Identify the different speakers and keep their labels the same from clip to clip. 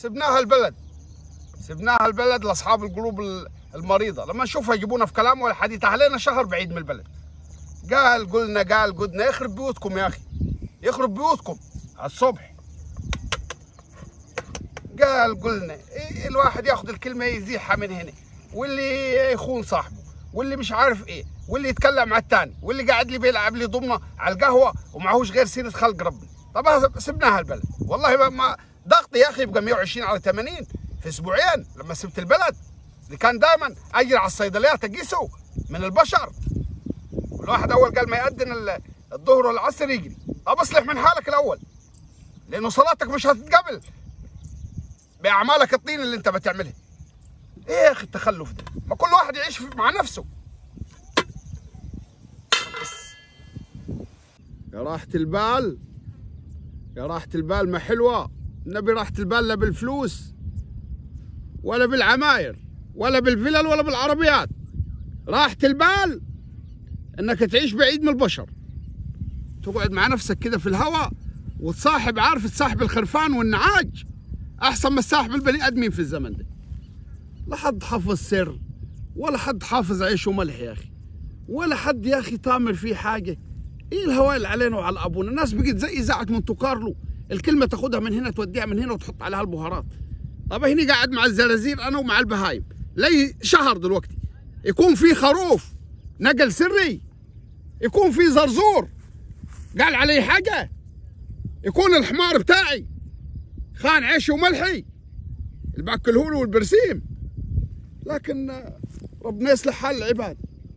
Speaker 1: سبناها البلد سبناها البلد لاصحاب القلوب ال- المريضه لما نشوفها يجيبونا في كلام ولا حديث علينا شهر بعيد من البلد قال قلنا قال قدنا يخرب بيوتكم يا اخي يخرب بيوتكم على الصبح قال قلنا إيه الواحد ياخذ الكلمه يزيحها من هنا واللي يخون صاحبه واللي مش عارف ايه واللي يتكلم مع الثاني واللي قاعد لي بيلعب لي ضمنه على القهوه ومعهوش غير سيره خلق ربنا طب هذا سبناها البلد والله ما, ما ضغطي يا اخي يبقى 120 على 80 في اسبوعين لما سبت البلد اللي كان دائما اجري على الصيدليات اقيسه من البشر الواحد اول قال ما يأذن ال- الظهر والعصر يجري طب اصلح من حالك الاول لانه صلاتك مش هتتقبل باعمالك الطين اللي انت بتعملها ايه يا اخي التخلف ده ما كل واحد يعيش في- مع نفسه بس. يا راحة البال يا راحة البال ما حلوة نبي راحة البال لا بالفلوس ولا بالعماير ولا بالفلل ولا بالعربيات راحة البال انك تعيش بعيد من البشر تقعد مع نفسك كده في الهواء وتصاحب عارف تصاحب الخرفان والنعاج احسن ما تصاحب البني ادمين في الزمن ده لا حد حافظ سر ولا حد حافظ عيش وملح يا اخي ولا حد يا اخي تامر فيه حاجه ايه الهواء اللي علينا وعلى ابونا الناس بقت زي اذاعه مونتو كارلو الكلمه تاخدها من هنا توديها من هنا وتحط عليها البهارات طب هني قاعد مع الزرازير انا ومع البهايم لي شهر دلوقتي يكون في خروف نقل سري يكون في زرزور قال علي حاجه يكون الحمار بتاعي خان عيشي وملحي اللي باكله له والبرسيم لكن آه، ربنا يصلح حال العباد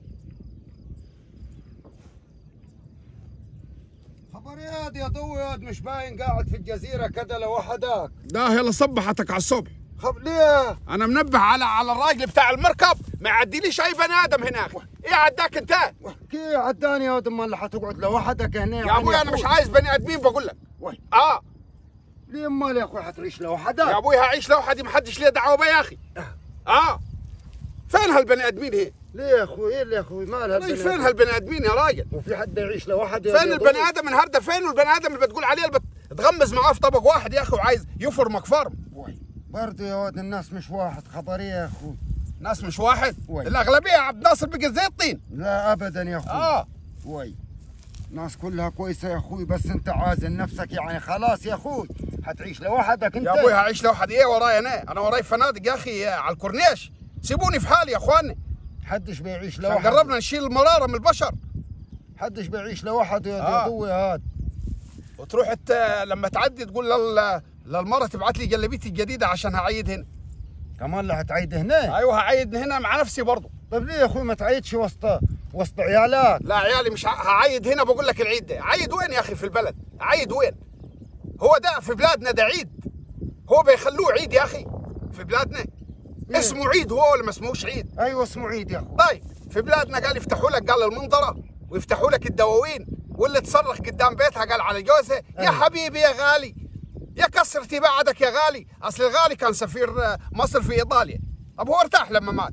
Speaker 2: خبريات يا طويد مش باين قاعد في الجزيرة كده لوحدك
Speaker 1: ده يلا صبحتك على الصبح
Speaker 2: خب ليه؟
Speaker 1: انا منبه على على الراجل بتاع المركب ما يعديليش اي بني ادم هناك ايه عداك انت
Speaker 2: كي عداني يا ولد امال حتقعد لوحدك هنا
Speaker 1: يا ابوي انا مش عايز بني ادمين بقول لك
Speaker 2: وي
Speaker 1: اه
Speaker 2: ليه امال يا اخوي حتعيش لوحدك؟
Speaker 1: يا ابوي هعيش لوحدي ما حدش ليه دعوه بيا يا اخي اه فين هالبني ادمين هي؟
Speaker 2: ليه يا اخوي ايه اللي يا اخوي مالها
Speaker 1: والله فين هالبني ادمين يا راجل؟
Speaker 2: وفي حد يعيش لوحده
Speaker 1: فين البني ادم النهارده فين والبني ادم اللي بتقول عليه اللي بتغمز معاه في طبق واحد يا اخي وعايز يفرمك فرم
Speaker 2: وي برضه يا ولد الناس مش واحد خبريه يا اخوي
Speaker 1: ناس مش واحد
Speaker 2: وي.
Speaker 1: الاغلبيه عبد الناصر بقى زي الطين
Speaker 2: لا ابدا يا اخوي
Speaker 1: اه
Speaker 2: وي ناس كلها كويسه يا اخوي بس انت عازل نفسك يعني خلاص يا اخوي حتعيش لوحدك انت
Speaker 1: يا ابوي هعيش لوحدي ايه ورايا انا انا وراي فنادق يا اخي على الكورنيش سيبوني في حالي يا اخواني
Speaker 2: حدش بيعيش
Speaker 1: عشان
Speaker 2: لوحده
Speaker 1: قربنا نشيل المراره من البشر
Speaker 2: حدش بيعيش لوحده يا
Speaker 1: آه.
Speaker 2: ضوي هاد
Speaker 1: وتروح انت لما تعدي تقول لل... للمره تبعت لي جلبيتي الجديده عشان هعيد هنا
Speaker 2: كمان لا هتعيد هنا
Speaker 1: ايوه هعيد هنا مع نفسي برضه
Speaker 2: طيب ليه يا اخوي ما تعيدش وسط وسط عيالات
Speaker 1: لا عيالي مش ه- هعيد هنا بقول لك العيد ده عيد وين يا اخي في البلد عيد وين هو ده في بلادنا ده عيد هو بيخلوه عيد يا اخي في بلادنا
Speaker 2: إيه؟
Speaker 1: اسمه عيد هو ولا ما اسمهوش عيد
Speaker 2: ايوه اسمه عيد يا اخوي
Speaker 1: طيب في بلادنا قال يفتحوا لك قال المنظره ويفتحوا لك الدواوين واللي تصرخ قدام بيتها قال على جوزها يا
Speaker 2: أيوة.
Speaker 1: حبيبي يا غالي يا كسرتي بعدك يا غالي اصل الغالي كان سفير آه، مصر في ايطاليا طب هو ارتاح لما مات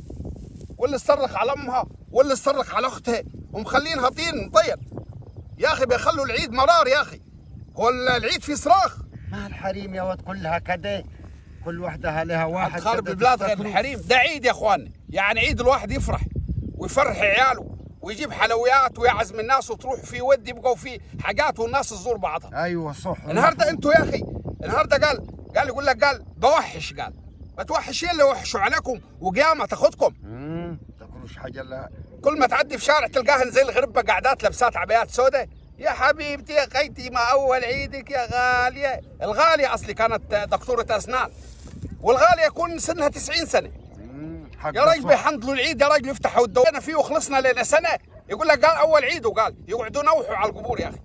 Speaker 1: واللي صرخ على امها واللي صرخ على اختها ومخلينها طين طير يا اخي بيخلوا العيد مرار يا اخي هو ال- العيد فيه صراخ
Speaker 2: ما الحريم يا ولد كلها كده كل وحدها لها واحد
Speaker 1: خارب
Speaker 2: كده
Speaker 1: البلاد غير
Speaker 2: تفتكروا.
Speaker 1: الحريم ده عيد يا اخواني يعني عيد الواحد يفرح ويفرح عياله ويجيب حلويات ويعزم الناس وتروح في ود يبقوا في حاجات والناس تزور بعضها
Speaker 2: ايوه صح
Speaker 1: النهارده انتوا يا اخي النهارده قال قال يقول لك قال بوحش قال ما توحشين اللي وحشوا عليكم وقيامه تاخدكم
Speaker 2: امم تاكلوش حاجه لا
Speaker 1: كل ما تعدي في شارع تلقاهن زي الغربه قاعدات لابسات عبايات سوداء يا حبيبتي يا خيتي ما اول عيدك يا غاليه الغاليه اصلي كانت دكتوره اسنان والغاليه يكون سنها 90 سنه
Speaker 2: مم، حق
Speaker 1: يا راجل
Speaker 2: صح.
Speaker 1: بيحنطلوا العيد يا راجل يفتحوا الدوينه فيه وخلصنا لنا سنه يقول لك قال اول عيد وقال يقعدوا ينوحوا على القبور يا اخي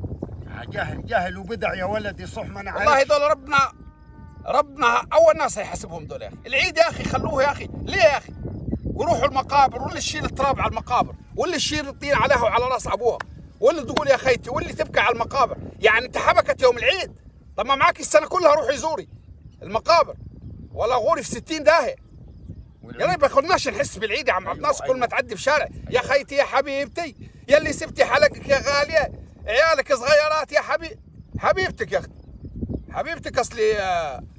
Speaker 2: جهل جهل وبدع يا ولدي صح ما انا
Speaker 1: والله
Speaker 2: عارف
Speaker 1: دول ربنا ربنا اول ناس هيحاسبهم دول يا اخي العيد يا اخي خلوه يا اخي ليه يا اخي وروحوا المقابر واللي تشيل التراب على المقابر واللي تشيل الطين عليها وعلى راس ابوها واللي تقول يا خيتي واللي تبكي على المقابر يعني انت حبكت يوم العيد طب ما معك السنه كلها روحي زوري المقابر ولا غوري في 60 داهيه يا ريت ما كناش نحس بالعيد يا عم عبد الناصر كل ما تعدي في شارع يا خيتي يا حبيبتي يا اللي سبتي حلقك يا غاليه عيالك صغيرات يا حبيب حبيبتك يا اختي حبيبتك اصلي آه،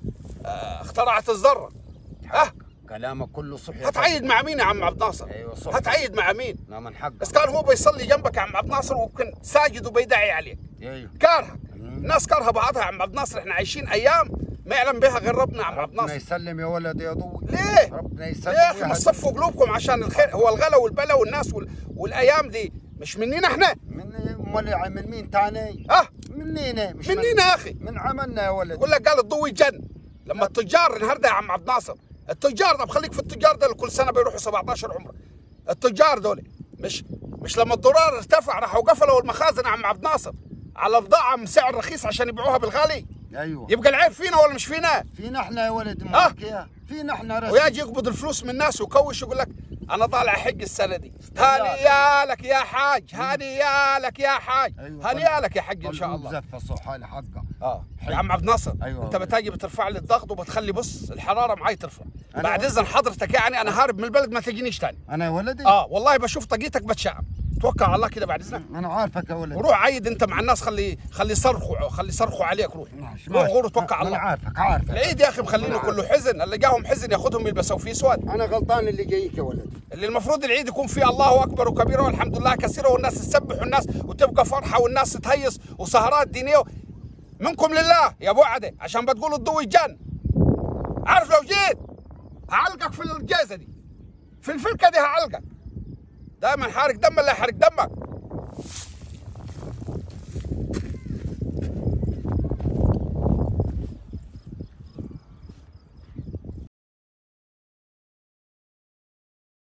Speaker 1: آه، اخترعت الذره ها
Speaker 2: كلامك كله صح يا
Speaker 1: هتعيد مع مين يا عم عبد الناصر
Speaker 2: أيوة صح.
Speaker 1: هتعيد مع مين
Speaker 2: لا من حقك
Speaker 1: بس كان هو بيصلي جنبك يا عم عبد الناصر وكان ساجد وبيدعي عليك
Speaker 2: ايوه
Speaker 1: كارهك الناس كارهه بعضها يا عم عبد الناصر احنا عايشين ايام ما يعلم بها غير ربنا يا عم عبد
Speaker 2: ربنا
Speaker 1: الناصر
Speaker 2: يسلم يا ولد يا ضوي
Speaker 1: ليه؟
Speaker 2: ربنا يسلم
Speaker 1: ليه يا اخي ما
Speaker 2: ويهدي.
Speaker 1: تصفوا قلوبكم عشان الخير هو الغلا والبلا والناس وال... والايام دي مش مننا احنا
Speaker 2: من امال يا- من مين تاني؟
Speaker 1: اه
Speaker 2: منينا مش
Speaker 1: منينا يا اخي
Speaker 2: من عملنا يا ولد
Speaker 1: يقول لك قال الضوء جن لما التجار النهارده يا عم عبد الناصر التجار طب خليك في التجار ده اللي كل سنه بيروحوا 17 عمره التجار دول مش مش لما الدولار ارتفع راحوا قفلوا المخازن يا عم عبد الناصر على بضاعه من سعر رخيص عشان يبيعوها بالغالي
Speaker 2: ايوه
Speaker 1: يبقى العيب فينا ولا مش فينا
Speaker 2: فينا احنا يا ولد
Speaker 1: آه.
Speaker 2: مالك يا فينا احنا رسم
Speaker 1: ويجي يقبض الفلوس من الناس ويكوش يقول لك انا طالع حج السنه دي هنيالك يا حاج هنيالك يا حاج
Speaker 2: أيوة.
Speaker 1: هنيالك يا حج ان شاء الله
Speaker 2: زفه صح على حقه
Speaker 1: اه يا عم عبد الناصر
Speaker 2: أيوة.
Speaker 1: انت بتاجي بترفع لي الضغط وبتخلي بص الحراره معي ترفع
Speaker 2: أنا
Speaker 1: بعد
Speaker 2: والله-
Speaker 1: اذن حضرتك يعني انا هارب من البلد ما تلاقينيش تاني
Speaker 2: انا يا ولدي
Speaker 1: اه والله بشوف طاقيتك بتشعب توكل على الله كده بعد اذنك
Speaker 2: انا عارفك يا ولد
Speaker 1: وروح عيد انت مع الناس خلي خلي يصرخوا خلي يصرخوا عليك روح
Speaker 2: ماشي
Speaker 1: روح
Speaker 2: ماشي.
Speaker 1: غور وتوكل على
Speaker 2: انا
Speaker 1: الله
Speaker 2: عارفك عارفك
Speaker 1: العيد يا اخي مخلينه كله حزن اللي جاهم حزن ياخذهم يلبسوا فيه اسود
Speaker 2: انا غلطان اللي جايك يا ولد
Speaker 1: اللي المفروض العيد يكون فيه الله اكبر وكبيره والحمد لله كثيره والناس تسبح والناس وتبقى فرحه والناس تهيص وسهرات دينيه منكم لله يا ابو عده عشان بتقولوا الضوء الجن عارف لو جيت هعلقك في الجيزه دي في الفلكه دي هعلقك دائما حارق دم اللي يحرق دمك